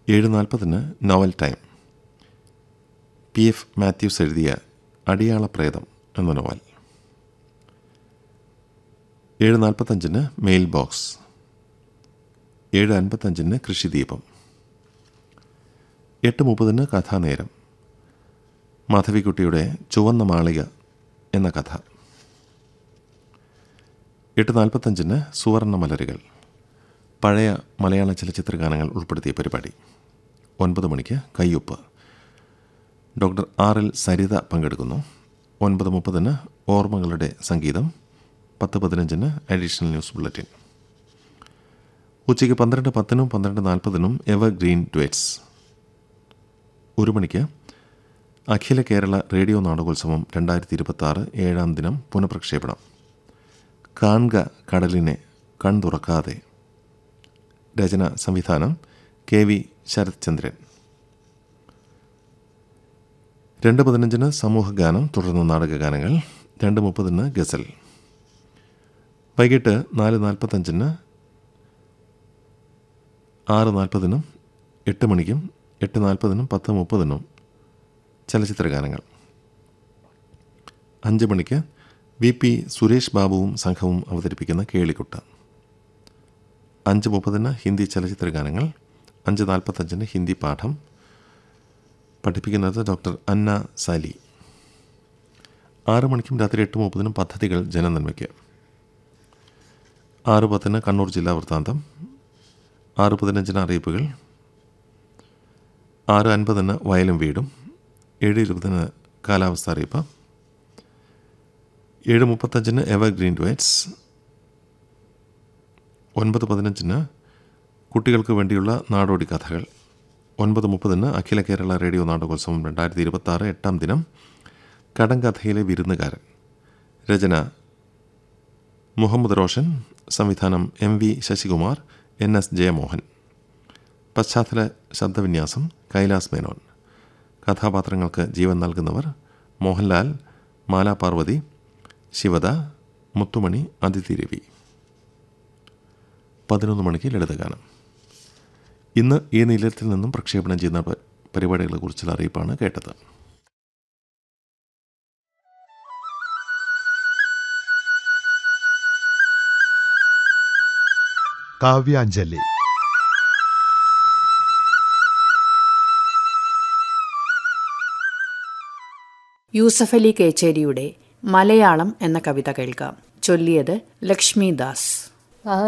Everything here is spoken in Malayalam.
ഏഴ് നാൽപ്പതിന് novel time P F Mathews എഴുതിയ അടിയാള പ്രേതം എന്ന നോവൽ ഏഴ് നാൽപ്പത്തഞ്ചിന് മെയിൽ ബോക്സ് ഏഴ് അൻപത്തഞ്ചിന് കൃഷിദീപം എട്ട് മുപ്പതിന് കഥാനേരം മാധവിക്കുട്ടിയുടെ ചുവന്ന മാളിക എന്ന കഥ എട്ട് നാൽപ്പത്തഞ്ചിന് സുവർണ മലരുകൾ പഴയ മലയാള ചലച്ചിത്ര ഗാനങ്ങൾ ഉൾപ്പെടുത്തിയ പരിപാടി ഒൻപത് മണിക്ക് കയ്യൊപ്പ് ഡോക്ടർ ആർ എൽ സരിത പങ്കെടുക്കുന്നു ഒൻപത് മുപ്പതിന് ഓർമ്മകളുടെ സംഗീതം പത്ത് പതിനഞ്ചിന് അഡീഷണൽ ന്യൂസ് ബുള്ളറ്റിൻ ഉച്ചയ്ക്ക് പന്ത്രണ്ട് പത്തിനും പന്ത്രണ്ട് നാൽപ്പതിനും എവർ ഗ്രീൻ ഡ്വേറ്റ്സ് ഒരു മണിക്ക് അഖില കേരള റേഡിയോ നാടകോത്സവം രണ്ടായിരത്തി ഇരുപത്തി ആറ് ഏഴാം ദിനം പുനഃപ്രക്ഷേപണം കാൺക കടലിനെ കൺ തുറക്കാതെ രചന സംവിധാനം കെ വി ശരത് ചന്ദ്രൻ രണ്ട് പതിനഞ്ചിന് സമൂഹഗാനം തുടർന്ന് നാടകഗാനങ്ങൾ രണ്ട് മുപ്പതിന് ഗസൽ വൈകിട്ട് നാല് നാൽപ്പത്തഞ്ചിന് ആറ് നാൽപ്പതിനും എട്ട് മണിക്കും എട്ട് നാൽപ്പതിനും പത്ത് മുപ്പതിനും ചലച്ചിത്ര ഗാനങ്ങൾ അഞ്ച് മണിക്ക് വി പി സുരേഷ് ബാബുവും സംഘവും അവതരിപ്പിക്കുന്ന കേളിക്കുട്ട അഞ്ച് മുപ്പതിന് ഹിന്ദി ചലച്ചിത്ര ഗാനങ്ങൾ അഞ്ച് നാൽപ്പത്തഞ്ചിന് ഹിന്ദി പാഠം പഠിപ്പിക്കുന്നത് ഡോക്ടർ അന്ന സാലി ആറ് മണിക്കും രാത്രി എട്ട് മുപ്പതിനും പദ്ധതികൾ ജനനന്മയ്ക്ക് ആറ് പത്തിന് കണ്ണൂർ ജില്ലാ വൃത്താന്തം ആറ് പതിനഞ്ചിന് അറിയിപ്പുകൾ ആറ് അൻപതിന് വയലും വീടും ഏഴ് ഇരുപതിന് കാലാവസ്ഥ അറിയിപ്പ് ഏഴ് മുപ്പത്തഞ്ചിന് എവർ ഗ്രീൻ ഡ്വൈറ്റ്സ് ഒൻപത് പതിനഞ്ചിന് കുട്ടികൾക്ക് വേണ്ടിയുള്ള നാടോടി കഥകൾ ഒൻപത് മുപ്പതിന് അഖില കേരള റേഡിയോ നാടകോത്സവം രണ്ടായിരത്തി ഇരുപത്തി ആറ് എട്ടാം ദിനം കടങ്കഥയിലെ വിരുന്നുകാരൻ രചന മുഹമ്മദ് റോഷൻ സംവിധാനം M V Sasikumar N S Jayamohan പശ്ചാത്തല ശബ്ദവിന്യാസം കൈലാസ് മേനോൻ കഥാപാത്രങ്ങൾക്ക് ജീവൻ നൽകുന്നവർ മോഹൻലാൽ മാലാ പാർവതി ശിവദ മുത്തുമണി അതിഥി രവി പതിനൊന്ന് മണിക്ക് ലളിതഗാനം ഇന്ന് ഈ നിലയത്തിൽ നിന്നും പ്രക്ഷേപണം ചെയ്യുന്ന പ- പരിപാടികളെക്കുറിച്ചുള്ള അറിയിപ്പാണ് കേട്ടത് കാവ്യാഞ്ജലി യൂസഫലി കേച്ചേരിയുടെ മലയാളം എന്ന കവിത കേൾക്കാം ചൊല്ലിയത് ലക്ഷ്മി ദാസ്